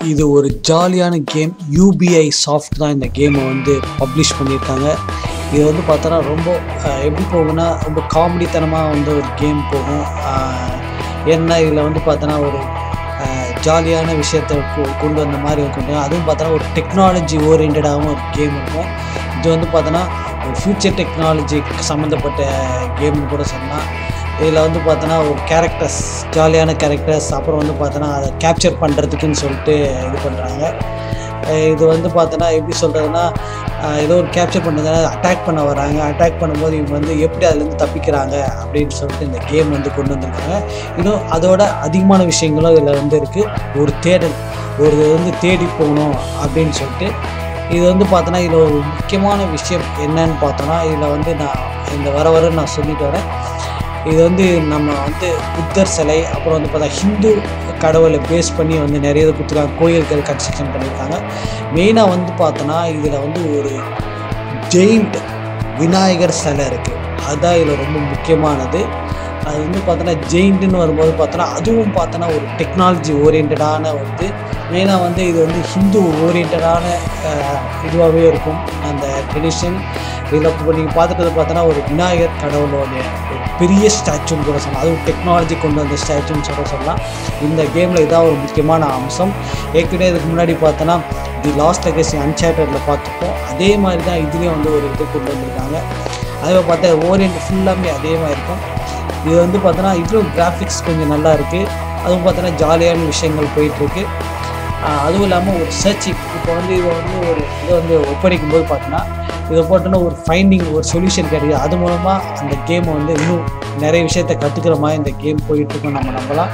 இது ஒரு ஜாலியான கேம் யூபிஐ சாஃப்ட் தான் இந்த கேமை வந்து பப்ளிஷ் பண்ணியிருக்காங்க இது வந்து பார்த்தோன்னா ரொம்ப அஹ், எப்படி போகும்னா ரொம்ப காமெடித்தனமாக வந்து ஒரு கேம் போகும் அஹ், ஏன்னா இதில் வந்து பார்த்தோன்னா ஒரு அஹ், ஜாலியான விஷயத்தை கொ- கொண்டு வந்த மாதிரி இருக்கும் அதுவும் பார்த்தோன்னா ஒரு டெக்னாலஜி ஓரியன்டாகவும் ஒரு கேம் இருக்கும் இது வந்து பார்த்தோன்னா ஒரு ஃப்யூச்சர் டெக்னாலஜி சம்மந்தப்பட்ட கேம்னு கூட சொல்லலாம் இதில் வந்து பார்த்தோன்னா ஒரு கேரக்டர்ஸ் ஜாலியான கேரக்டர்ஸ் அப்புறம் வந்து பார்த்தோன்னா அதை கேப்சர் பண்ணுறதுக்குன்னு சொல்லிட்டு இது பண்ணுறாங்க இது வந்து பார்த்தோன்னா எப்படி சொல்கிறதுனா ஏதோ ஒரு கேப்சர் பண்ணுறதுனா அட்டாக் பண்ண வராங்க அட்டாக் பண்ணும்போது இவங்க வந்து எப்படி அதுலேருந்து தப்பிக்கிறாங்க அப்படின்னு சொல்லிட்டு இந்த கேம் வந்து கொண்டு வந்திருக்காங்க இன்னும் அதோட அதிகமான விஷயங்களும் இதில் வந்து இருக்குது ஒரு தேடல் ஒரு இது வந்து தேடி போகணும் அப்படின்னு சொல்லிட்டு இது வந்து பார்த்தோன்னா இதில் ஒரு முக்கியமான விஷயம் என்னன்னு பார்த்தோன்னா இதில் வந்து நான் இந்த வர வர நான் சொல்லிட்டு வரேன் இது வந்து நம்ம வந்து புத்தர் சிலை அப்புறம் வந்து பார்த்தா ஹிந்து கடவுளை பேஸ் பண்ணி வந்து நிறைய இது கொடுத்துருக்காங்க கோயில்கள் கன்ஸ்ட்ரக்ஷன் பண்ணியிருக்காங்க மெயினாக வந்து பார்த்தோன்னா இதில் வந்து ஒரு ஜெயிண்ட் விநாயகர் சிலை இருக்குது அதுதான் இதில் ரொம்ப முக்கியமானது அது வந்து பார்த்தோன்னா ஜெயிண்ட்டுன்னு வரும்போது பார்த்தோன்னா அதுவும் பார்த்தோன்னா ஒரு டெக்னாலஜி ஓரியன்டான வந்து மெயினாக வந்து இது வந்து ஹிந்து ஓரியன்டான இதுவாகவே இருக்கும் அந்த ட்ரெடிஷன் இதில் இப்போ நீங்கள் பார்த்துட்டு பார்த்தோன்னா ஒரு விநாயகர் கடவுளோடைய ஒரு பெரிய ஸ்டாச்சுன்னு கூட சொல்லலாம் அதுவும் டெக்னாலஜி கொண்டு வந்த ஸ்டாச்சுன்னு சொல்ல சொல்லலாம் இந்த கேமில் இதான் ஒரு முக்கியமான அம்சம் ஏற்கனவே இதுக்கு முன்னாடி பார்த்தோன்னா தி லாஸ்ட் லெகசி அன்சார்டரில் பார்த்துப்போம் அதே மாதிரி தான் இதுலேயும் வந்து ஒரு இது கொண்டு வந்திருக்காங்க அதே பார்த்தா ஓரியன்ட் ஃபுல்லாமே அதே மாதிரி இருக்கும் இது வந்து பார்த்தோன்னா இதுவும் கிராஃபிக்ஸ் கொஞ்சம் நல்லா இருக்குது அதுவும் பார்த்தோன்னா ஜாலியான விஷயங்கள் போயிட்டுருக்கு அதுவும் இல்லாமல் ஒரு சர்ச்சிங் இப்போ வந்து இதை வந்து ஒரு இதை வந்து ஒப்படைக்கும் போது பார்த்தோன்னா இதை போட்டோன்னா ஒரு ஃபைண்டிங் ஒரு சொல்யூஷன் கிடைக்குது அது மூலமாக அந்த கேமை வந்து இன்னும் நிறைய விஷயத்த கற்றுக்கிற மாதிரி இந்த கேம் போயிட்டுருக்கும் நம்ம நம்பலாம்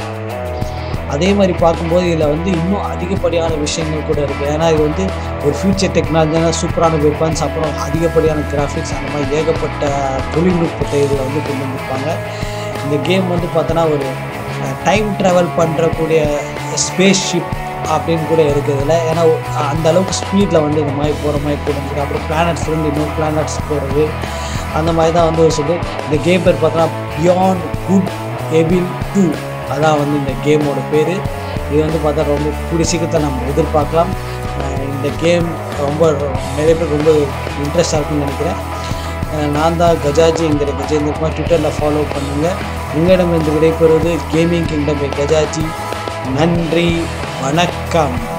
அதே மாதிரி பார்க்கும்போது இதில் வந்து இன்னும் அதிகப்படியான விஷயங்கள் கூட இருக்குது ஏன்னா இது வந்து ஒரு ஃபியூச்சர் டெக்னாலஜியான சூப்பரான வெப்பன்ஸ் அப்புறம் அதிகப்படியான கிராஃபிக்ஸ் அந்த மாதிரி ஏகப்பட்ட தொழில்நுட்பத்தை இதில் வந்து கொண்டு வந்திருப்பாங்க இந்த கேம் வந்து பார்த்தோன்னா ஒரு டைம் ட்ராவல் பண்ணுறக்கூடிய ஸ்பேஸ் ஷிப் அப்படின்னு கூட இருக்குது இதில் ஏன்னா அஹ், அந்த அளவுக்கு ஸ்பீடில் வந்து இந்த மாதிரி போகிற மாதிரி கூட இருக்குது அப்புறம் பிளானட்ஸ்லேருந்து இன்னும் பிளானட்ஸ் போகிறது அந்த மாதிரி தான் வந்து ஒரு சொல்லு இந்த கேம் பேர் பார்த்தோன்னா பியாண்ட் குட் எவில் டூ அதான் வந்து இந்த கேமோட பேர் இது வந்து பார்த்தா ரொம்ப கூடிய சீக்கிரத்தை நம்ம எதிர்பார்க்கலாம் அஹ் இந்த கேம் ரொம்ப நிறைய பேர் ரொம்ப இன்ட்ரெஸ்டாக இருக்குன்னு நினைக்கிறேன் அஹ் நான் தான் கஜாஜிங்கிற கஜேந்திரகுமார் ட்விட்டரில் ஃபாலோ பண்ணுங்கள் உங்களிடமிருந்து விடைபெறுவது கேமிங் கிங்டம் கஜாஜி நன்றி வணக்கம்